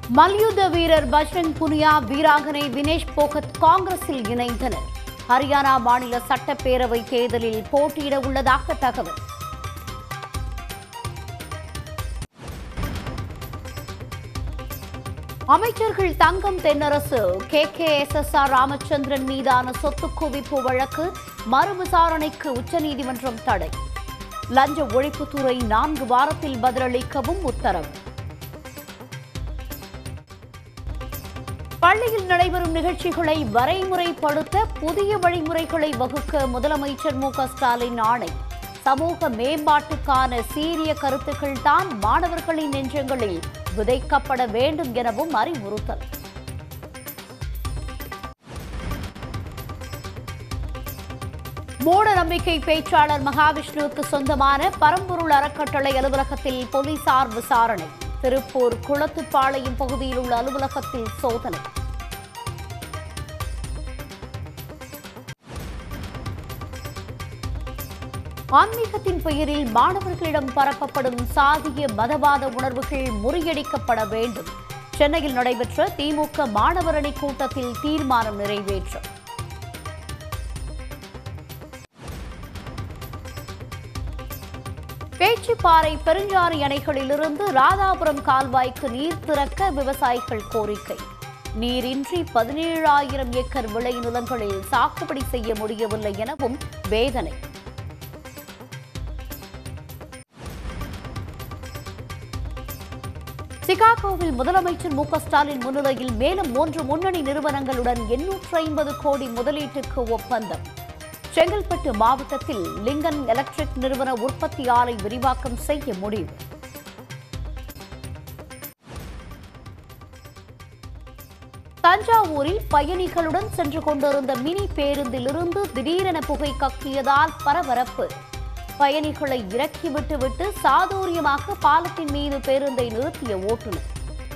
மல்யுத்த வீரர் பஜ்ரங் புனியா வீராங்கனை வினேஷ் போகத் காங்கிரஸில் இணைந்தனர் ஹரியானா மாநில சட்டப்பேரவை தேர்தலில் போட்டியிட உள்ளதாக தகவல் அமைச்சர்கள் Thangam Thennarasu K K S S R Ramachandran மீதான சொத்து குவிப்பு வழக்கு மறு விசாரணைக்கு உச்சநீதிமன்றம் தடை லஞ்ச ஒழிப்புத்துறை நான்கு வாரத்தில் பதிலளிக்கவும் உத்தரவு பள்ளியில் நடைபெறும் நிகழ்ச்சிகளை வரைமுறைப்படுத்த புதிய வழிமுறைகளை வகுக்க முதலமைச்சர் மு க ஸ்டாலின் ஆணை சமூக மேம்பாட்டுக்கான சீரிய கருத்துக்கள் தான் மாணவர்களின் நெஞ்சங்களில் விதைக்கப்பட வேண்டும் எனவும் அறிவுறுத்தல் மூட நம்பிக்கை பேச்சாளர் மகாவிஷ்ணுவுக்கு சொந்தமான பரம்பொருள் அறக்கட்டளை அலுவலகத்தில் போலீசார் விசாரணை திருப்பூர் குளத்துப்பாளையம் பகுதியில் உள்ள அலுவலகத்தில் சோதனை ஆன்மீகத்தின் பெயரில் மாணவர்களிடம் பரப்பப்படும் சாதிய மதவாத உணர்வுகள் முறியடிக்கப்பட வேண்டும் சென்னையில் நடைபெற்ற திமுக மாணவரணி கூட்டத்தில் தீர்மானம் நிறைவேற்றம் பேச்சிப்பாறை பெருஞ்சாறு அணைகளிலிருந்து ராதாபுரம் கால்வாய்க்கு நீர் திறக்க விவசாயிகள் கோரிக்கை நீரின்றி பதினேழாயிரம் ஏக்கர் விளை நிலங்களில் சாகுபடி செய்ய முடியவில்லை எனவும் வேதனை சிகாகோவில் முதலமைச்சர் மு க ஸ்டாலின் முன்னிலையில் மேலும் மூன்று முன்னணி நிறுவனங்களுடன் எண்ணூற்று ஐம்பது கோடி முதலீட்டுக்கு ஒப்பந்தம் செங்கல்பட்டு மாவட்டத்தில் லிங்கன் எலக்ட்ரிக் நிறுவன உற்பத்தி ஆலை விரிவாக்கம் செய்ய முடிவு தஞ்சாவூரில் பயணிகளுடன் சென்று கொண்டிருந்த மினி பேருந்திலிருந்து திடீரென புகை கக்கியதால் பரபரப்பு பயணிகளை இறக்கிவிட்டு விட்டு சாதுரியமாக பாலத்தின் மீது பேருந்தை நிறுத்திய ஓட்டுநர்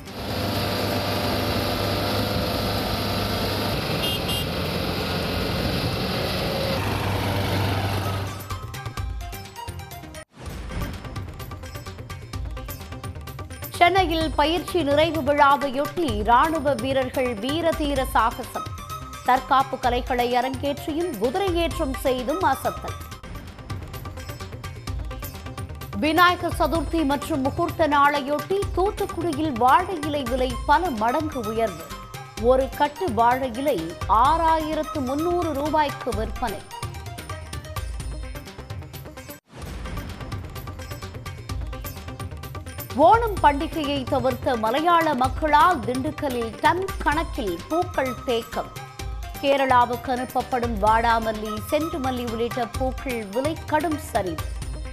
சென்னையில் பயிற்சி நிறைவு விழாவையொட்டி ராணுவ வீரர்கள் வீரதீர சாகசம் தற்காப்பு கலைகளை அரங்கேற்றியும் குதிரையேற்றம் செய்தும் அசத்தல் விநாயகர் சதுர்த்தி மற்றும் முகூர்த்த நாளையொட்டி தூத்துக்குடியில் வாழை இலை விலை பல மடங்கு உயர்வு ஒரு கட்டு வாழை இலை ஆறாயிரத்து முன்னூறு ரூபாய்க்கு விற்பனை ஓணம் பண்டிகையை தவிர்த்த மலையாள மக்களால் திண்டுக்கல்லில் டன் கணக்கில் பூக்கள் தேக்கம் கேரளாவுக்கு அனுப்பப்படும் வாடாமல்லி செண்டுமல்லி உள்ளிட்ட பூக்கள் விலை கடும் சரிவு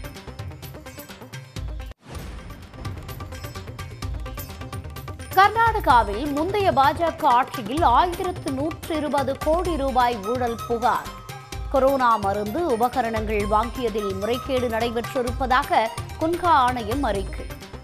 கர்நாடகாவில் முந்தைய பாஜக ஆட்சியில் ஆயிரத்து நூற்று இருபது கோடி ரூபாய் ஊழல் புகார் கொரோனா மருந்து உபகரணங்கள் வாங்கியதில் முறைகேடு நடைபெற்றிருப்பதாக குன்கா ஆணையம் அறிக்கை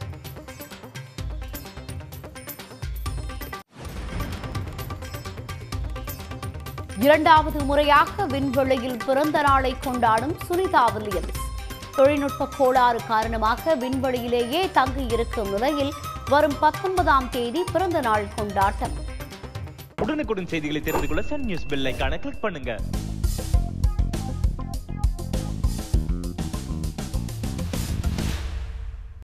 இரண்டாவது முறையாக விண்வெளியில் பிறந்த நாளை கொண்டாடும் சுனிதா வில்லியம்ஸ் தொழில்நுட்ப கோளாறு காரணமாக விண்வெளியிலேயே தங்கியிருக்கும் நிலையில் வரும் பத்தொன்பதாம் தேதி பிறந்த நாள் கொண்டாட்டம் உடனுக்குடன் செய்திகளை தெரிந்து கொள்ள சன் நியூஸ் பெல் ஐகானை கிளிக் பண்ணுங்க